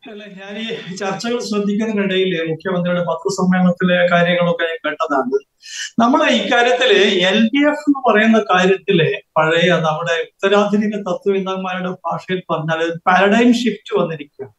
അല്ല ഞാൻ ഈ ചർച്ചകൾ ശ്രദ്ധിക്കുന്നതിനിടയിൽ മുഖ്യമന്ത്രിയുടെ പത്രസമ്മേളനത്തിലെ കാര്യങ്ങളൊക്കെ ഞാൻ കേട്ടതാണ് നമ്മൾ ഇക്കാര്യത്തില് എൽ ഡി എഫ് എന്ന് പറയുന്ന കാര്യത്തില് പഴയ നമ്മുടെ ഉത്തരാധുനിക തത്വചിന്തകന്മാരുടെ ഭാഷയിൽ പറഞ്ഞാൽ പാരഡൈം ഷിഫ്റ്റ് വന്നിരിക്കുകയാണ്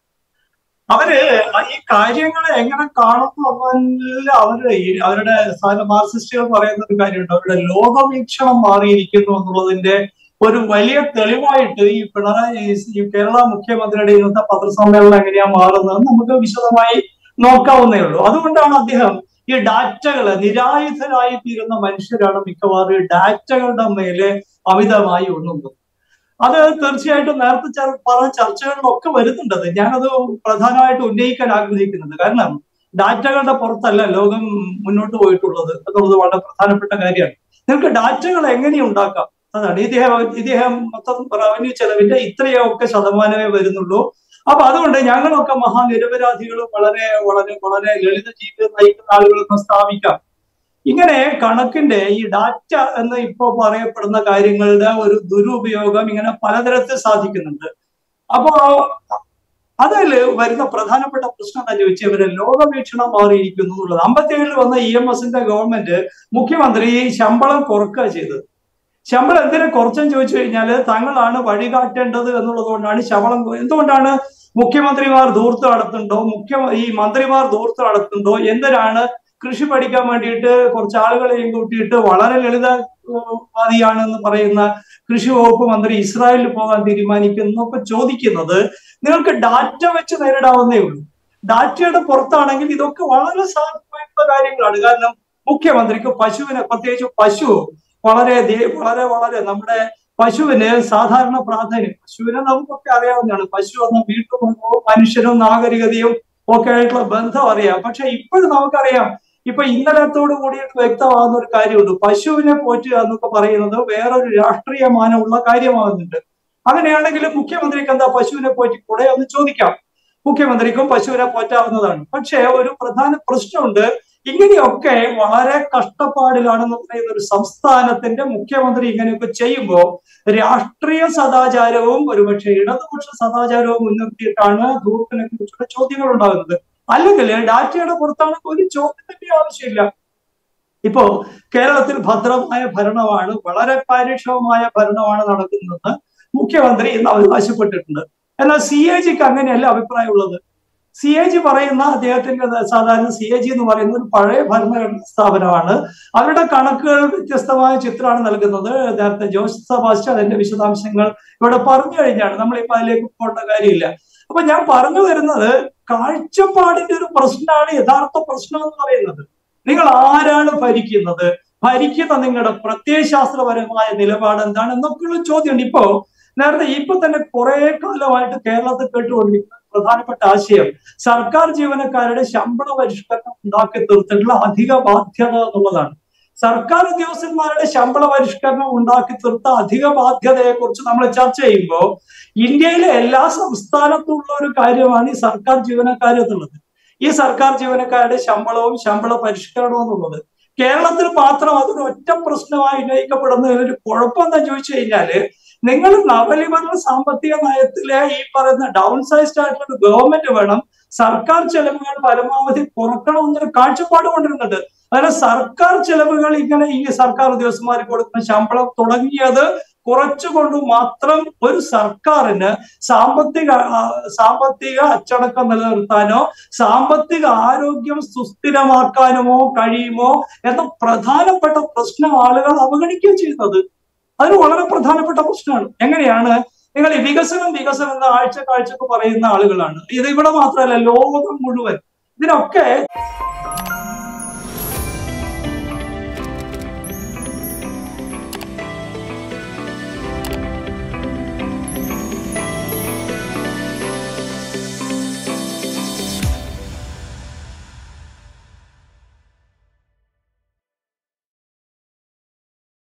അവര് ഈ കാര്യങ്ങളെ എങ്ങനെ കാണുന്നു എന്നതിൽ അവര് ഈ- അവരുടെ സാധനം മാർക്സിസ്റ്റുകൾ പറയുന്ന ഒരു കാര്യമുണ്ട് അവരുടെ ലോകവീക്ഷണം മാറിയിരിക്കുന്നു എന്നുള്ളതിന്റെ ഒരു വലിയ തെളിവായിട്ട് ഈ പിണറായി ഈ കേരള മുഖ്യമന്ത്രിയുടെ ഇന്നത്തെ പത്രസമ്മേളനം എങ്ങനെയാ മാറുന്നത് നമുക്ക് വിശദമായി നോക്കാവുന്നേ ഉള്ളൂ അതുകൊണ്ടാണ് അദ്ദേഹം ഈ ഡാറ്റകള് നിരായുധരായി തീരുന്ന മനുഷ്യരാണ് മിക്കവാറും ഈ ഡാറ്റകളുടെ മേലെ അമിതമായി ഉണ്ണുന്നത് അത് തീർച്ചയായിട്ടും നേരത്തെ ചർ- പറഞ്ഞ ചർച്ചകളിലൊക്കെ വരുന്നുണ്ടത് ഞാനത് പ്രധാനമായിട്ട് ഉന്നയിക്കാൻ ആഗ്രഹിക്കുന്നത് കാരണം ഡാറ്റകളുടെ പുറത്തല്ല ലോകം മുന്നോട്ട് പോയിട്ടുള്ളത് എന്നുള്ളത് വളരെ പ്രധാനപ്പെട്ട കാര്യമാണ് നിങ്ങൾക്ക് ഡാറ്റകൾ എങ്ങനെ ഉണ്ടാക്കാം അതാണ് ഇദ്ദേഹം ഇദ്ദേഹം മൊത്തം റവന്യൂ ചെലവിന്റെ ഇത്രയൊക്കെ ശതമാനമേ വരുന്നുള്ളൂ അപ്പൊ അതുകൊണ്ട് ഞങ്ങളൊക്കെ മഹാനിരപരാധികളും വളരെ വളരെ വളരെ ലളിത ജീവിതം നയിക്കുന്ന ആളുകളൊക്കെ സ്ഥാപിക്കാം ഇങ്ങനെ കണക്കിന്റെ ഈ ഡാറ്റ എന്ന് ഇപ്പോ പറയപ്പെടുന്ന കാര്യങ്ങളുടെ ഒരു ദുരുപയോഗം ഇങ്ങനെ പലതരത്തിൽ സാധിക്കുന്നുണ്ട് അപ്പോ അതിൽ വരുന്ന പ്രധാനപ്പെട്ട പ്രശ്നം എന്താ ചോദിച്ചാൽ ഇവരെ ലോകവീക്ഷണം മാറിയിരിക്കുന്നു എന്നുള്ളത് അമ്പത്തിയേഴിൽ വന്ന ഇ എം എസിന്റെ ഗവൺമെന്റ് മുഖ്യമന്ത്രി ശമ്പളം കുറക്കുക ചെയ്തത് ശമ്പളം എന്തിനെ കുറച്ചെന്ന് ചോദിച്ചു കഴിഞ്ഞാൽ തങ്ങളാണ് വഴികാട്ടേണ്ടത് എന്നുള്ളത് കൊണ്ടാണ് ശമ്പളം കു- എന്തുകൊണ്ടാണ് മുഖ്യമന്ത്രിമാർ ദൂർത്ത് നടത്തുന്നുണ്ടോ മുഖ്യ ഈ മന്ത്രിമാർ ദൂർത്ത് നടത്തുന്നുണ്ടോ എന്തിനാണ് കൃഷി പഠിക്കാൻ വേണ്ടിയിട്ട് കുറച്ച് ആളുകളെയും കൂട്ടിയിട്ട് വളരെ ലളിതവാദിയാണെന്ന് പറയുന്ന കൃഷി വകുപ്പ് മന്ത്രി ഇസ്രായേലിൽ പോകാൻ തീരുമാനിക്കുന്നൊക്കെ ചോദിക്കുന്നത് നിങ്ങൾക്ക് ഡാറ്റ വെച്ച് നേരിടാവുന്നേ ഉള്ളൂ ഡാറ്റയുടെ പുറത്താണെങ്കിൽ ഇതൊക്കെ വളരെ സാധ്യമായിട്ടുള്ള കാര്യങ്ങളാണ് കാരണം മുഖ്യമന്ത്രിക്ക് പശുവിനെ പ്രത്യേകിച്ച് പശു വളരെ ദേ- വളരെ വളരെ നമ്മുടെ പശുവിന് സാധാരണ പ്രാധാന്യം പശുവിനെ നമുക്കൊക്കെ അറിയാവുന്നതാണ് പശു എന്ന വീട്ടുമൃഗവും മനുഷ്യനും നാഗരികതയും ഒക്കെ ആയിട്ടുള്ള ബന്ധം അറിയാം പക്ഷെ ഇപ്പോഴും നമുക്കറിയാം ഇപ്പൊ ഇന്നലത്തോട് കൂടിയിട്ട് വ്യക്തമാകുന്ന ഒരു കാര്യമുണ്ട് പശുവിനെ പോറ്റുക എന്നൊക്കെ പറയുന്നത് വേറൊരു രാഷ്ട്രീയ മാനമുള്ള കാര്യമാകുന്നുണ്ട് അങ്ങനെയാണെങ്കിൽ മുഖ്യമന്ത്രിക്ക് എന്താ പശുവിനെ പോറ്റിക്കൂടെ എന്ന് ചോദിക്കാം മുഖ്യമന്ത്രിക്കും പശുവിനെ പോറ്റാവുന്നതാണ് പക്ഷേ ഒരു പ്രധാന പ്രശ്നമുണ്ട് ഇങ്ങനെയൊക്കെ വളരെ കഷ്ടപ്പാടിലാണെന്ന് പറയുന്ന ഒരു സംസ്ഥാനത്തിന്റെ മുഖ്യമന്ത്രി ഇങ്ങനെയൊക്കെ ചെയ്യുമ്പോൾ രാഷ്ട്രീയ സദാചാരവും ഒരുപക്ഷെ ഇടതുപക്ഷ സദാചാരവും മുൻനിർത്തിയിട്ടാണ് ധൂർത്തിനെ കുറിച്ചുള്ള ചോദ്യങ്ങൾ ഉണ്ടാകുന്നത് അല്ലെങ്കിൽ ഡാറ്റയുടെ പുറത്താണെങ്കിൽ ഒരു ചോദ്യത്തിന്റെ ആവശ്യമില്ല ഇപ്പോ കേരളത്തിൽ ഭദ്രമായ ഭരണമാണ് വളരെ കാര്യക്ഷമമായ ഭരണമാണ് നടക്കുന്നത് മുഖ്യമന്ത്രി ഇന്ന് അവകാശപ്പെട്ടിട്ടുണ്ട് എന്നാൽ സി എ ജിക്ക് അങ്ങനെയല്ല അഭിപ്രായമുള്ളത് സി എ ജി പറയുന്ന അദ്ദേഹത്തിന്റെ സാധാരണ സി എ ജി എന്ന് പറയുന്ന ഒരു പഴയ ഭരണഘടനാ സ്ഥാപനമാണ് അവരുടെ കണക്കുകൾ വ്യത്യസ്തമായ ചിത്രമാണ് നൽകുന്നത് നേരത്തെ ജോസ് സെബാസ്റ്റ്യൻ അതിന്റെ വിശദാംശങ്ങൾ ഇവിടെ പറഞ്ഞു കഴിഞ്ഞാണ് നമ്മളിപ്പോ അതിലേക്ക് പോകേണ്ട കാര്യമില്ല അപ്പൊ ഞാൻ പറഞ്ഞു വരുന്നത് കാഴ്ചപ്പാടിന്റെ ഒരു പ്രശ്നമാണ് യഥാർത്ഥ പ്രശ്നം എന്ന് പറയുന്നത് നിങ്ങൾ ആരാണ് ഭരിക്കുന്നത് ഭരിക്കുന്ന നിങ്ങളുടെ പ്രത്യയശാസ്ത്രപരമായ നിലപാട് എന്താണ് എന്നൊക്കെയുള്ള ചോദ്യമുണ്ട് ഇപ്പോ നേരത്തെ ഇപ്പൊ തന്നെ കുറെ കാലമായിട്ട് കേരളത്തിൽ കേട്ടുകൊണ്ടിരിക്കുന്ന പ്രധാനപ്പെട്ട ആശയം സർക്കാർ ജീവനക്കാരുടെ ശമ്പള പരിഷ്കരണം ഉണ്ടാക്കി തീർത്തിട്ടുള്ള അധിക ബാധ്യത എന്നുള്ളതാണ് സർക്കാർ ഉദ്യോഗസ്ഥന്മാരുടെ ശമ്പള പരിഷ്കരണം ഉണ്ടാക്കി തീർത്ത അധിക ബാധ്യതയെ കുറിച്ച് നമ്മൾ ചർച്ച ചെയ്യുമ്പോൾ ഇന്ത്യയിലെ എല്ലാ സംസ്ഥാനത്തുള്ള ഒരു കാര്യമാണ് ഈ സർക്കാർ ജീവനക്കാരെന്നുള്ളത് ഈ സർക്കാർ ജീവനക്കാരുടെ ശമ്പളവും ശമ്പള പരിഷ്കരണവും എന്നുള്ളത് കേരളത്തിൽ മാത്രം അതൊരു ഒറ്റ പ്രശ്നമായി ഉന്നയിക്കപ്പെടുന്ന ഒരു കുഴപ്പം എന്താ ചോദിച്ചു കഴിഞ്ഞാല് നിങ്ങൾ നവലിബറൽ സാമ്പത്തിക നയത്തിലെ ഈ പറയുന്ന ഡൗൺ സൈസ്ഡ് ആയിട്ടുള്ള ഒരു ഗവൺമെന്റ് വേണം സർക്കാർ ചെലവുകൾ പരമാവധി കുറക്കണം എന്നൊരു കാഴ്ചപ്പാട് കൊണ്ടിരുന്നുണ്ട് അങ്ങനെ സർക്കാർ ചെലവുകൾ ഇങ്ങനെ ഈ സർക്കാർ ഉദ്യോഗസ്ഥന്മാർക്ക് കൊടുക്കുന്ന ശമ്പളം തുടങ്ങിയത് കുറച്ചുകൊണ്ട് മാത്രം ഒരു സർക്കാരിന് സാമ്പത്തിക ആ, സാമ്പത്തിക അച്ചടക്കം നിലനിർത്താനോ സാമ്പത്തിക ആരോഗ്യം സുസ്ഥിരമാക്കാനുമോ കഴിയുമോ എന്ന പ്രധാനപ്പെട്ട പ്രശ്നം ആളുകൾ അവഗണിക്കുകയും ചെയ്യുന്നത് അതൊരു വളരെ പ്രധാനപ്പെട്ട പ്രശ്നമാണ് എങ്ങനെയാണ് നിങ്ങൾ ഈ വികസനം വികസനം എന്ന ആഴ്ച കാഴ്ചക്ക് പറയുന്ന ആളുകളാണ് ഇത് ഇവിടെ മാത്രമല്ല ലോകം മുഴുവൻ ഇതിനൊക്കെ